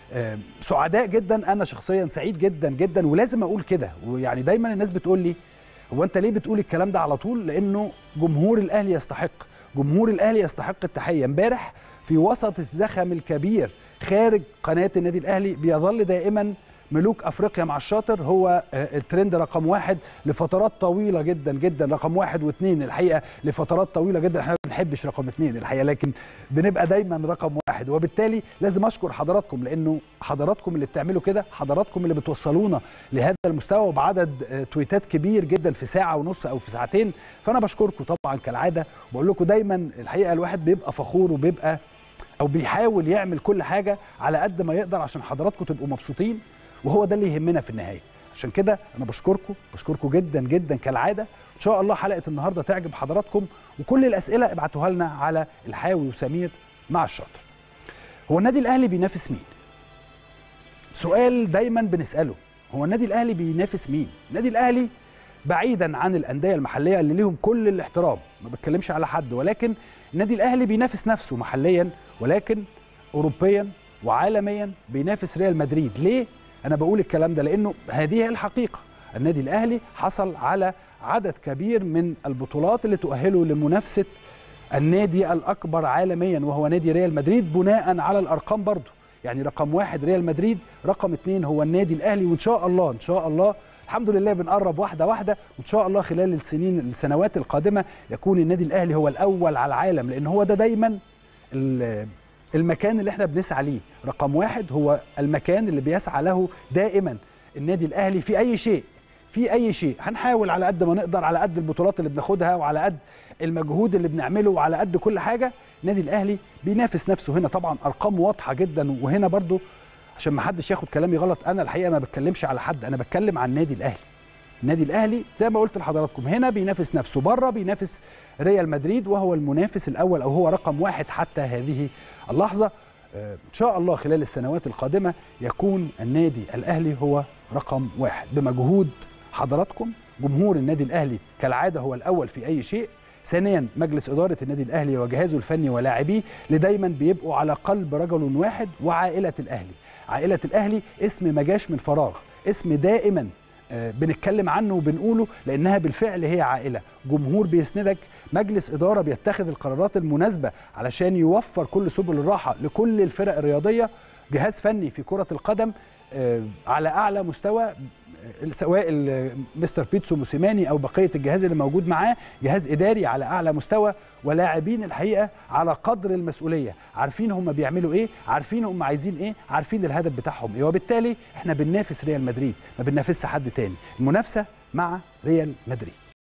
آه، سعداء جدا انا شخصيا سعيد جدا جدا ولازم اقول كده ويعني دايما الناس بتقول لي هو انت ليه بتقول الكلام ده على طول لانه جمهور الاهلي يستحق جمهور الاهلي يستحق التحيه امبارح في وسط الزخم الكبير خارج قناه النادي الاهلي بيظل دائما ملوك افريقيا مع الشاطر هو آه، الترند رقم واحد لفترات طويله جدا جدا رقم واحد واثنين الحقيقه لفترات طويله جدا احنا ما بنحبش رقم اثنين الحقيقه لكن بنبقى دايما رقم واحد وبالتالي لازم اشكر حضراتكم لانه حضراتكم اللي بتعملوا كده حضراتكم اللي بتوصلونا لهذا المستوى وبعدد آه، تويتات كبير جدا في ساعه ونص او في ساعتين فانا بشكركم طبعا كالعاده بقول لكم دايما الحقيقه الواحد بيبقى فخور وبيبقى او بيحاول يعمل كل حاجه على قد ما يقدر عشان حضراتكم تبقوا مبسوطين وهو ده اللي يهمنا في النهايه عشان كده انا بشكركم بشكركم جدا جدا كالعاده ان شاء الله حلقه النهارده تعجب حضراتكم وكل الاسئله ابعتوها لنا على الحاوي وسمير مع الشاطر هو النادي الاهلي بينافس مين سؤال دايما بنساله هو النادي الاهلي بينافس مين النادي الاهلي بعيدا عن الانديه المحليه اللي ليهم كل الاحترام ما بتكلمش على حد ولكن النادي الاهلي بينافس نفسه محليا ولكن اوروبيا وعالميا بينافس ريال مدريد ليه انا بقول الكلام ده لانه هذه هي الحقيقه النادي الاهلي حصل على عدد كبير من البطولات اللي تؤهله لمنافسه النادي الاكبر عالميا وهو نادي ريال مدريد بناء على الارقام برضه يعني رقم واحد ريال مدريد رقم اثنين هو النادي الاهلي وان شاء الله ان شاء الله الحمد لله بنقرب واحده واحده وان شاء الله خلال السنين السنوات القادمه يكون النادي الاهلي هو الاول على العالم لان هو ده دايما ال- المكان اللي احنا بنسعى ليه رقم واحد هو المكان اللي بيسعى له دائما النادي الاهلي في اي شيء في اي شيء هنحاول على قد ما نقدر على قد البطولات اللي بناخدها وعلى قد المجهود اللي بنعمله وعلى قد كل حاجه النادي الاهلي بينافس نفسه هنا طبعا ارقام واضحه جدا وهنا برضو عشان ما حدش ياخد كلامي غلط انا الحقيقه ما بتكلمش على حد انا بتكلم عن النادي الاهلي النادي الاهلي زي ما قلت لحضراتكم هنا بينافس نفسه بره بينافس ريال مدريد وهو المنافس الاول او هو رقم واحد حتى هذه اللحظه آه، ان شاء الله خلال السنوات القادمه يكون النادي الاهلي هو رقم واحد بمجهود حضراتكم جمهور النادي الاهلي كالعاده هو الاول في اي شيء ثانيا مجلس اداره النادي الاهلي وجهازه الفني ولاعبيه اللي دايما بيبقوا على قلب رجل واحد وعائله الاهلي عائله الاهلي اسم ما جاش من فراغ اسم دائما آه، بنتكلم عنه وبنقوله لانها بالفعل هي عائله جمهور بيسندك مجلس اداره بيتخذ القرارات المناسبه علشان يوفر كل سبل الراحه لكل الفرق الرياضيه جهاز فني في كره القدم آه، على اعلى مستوى آه، سواء ال- مستر بيتسو موسيماني او بقيه الجهاز اللي موجود معاه جهاز اداري على اعلى مستوى ولاعبين الحقيقه على قدر المسؤوليه عارفين هم بيعملوا ايه عارفين هم عايزين ايه عارفين الهدف بتاعهم ايه وبالتالي احنا بننافس ريال مدريد ما بننافسش حد تاني المنافسه مع ريال مدريد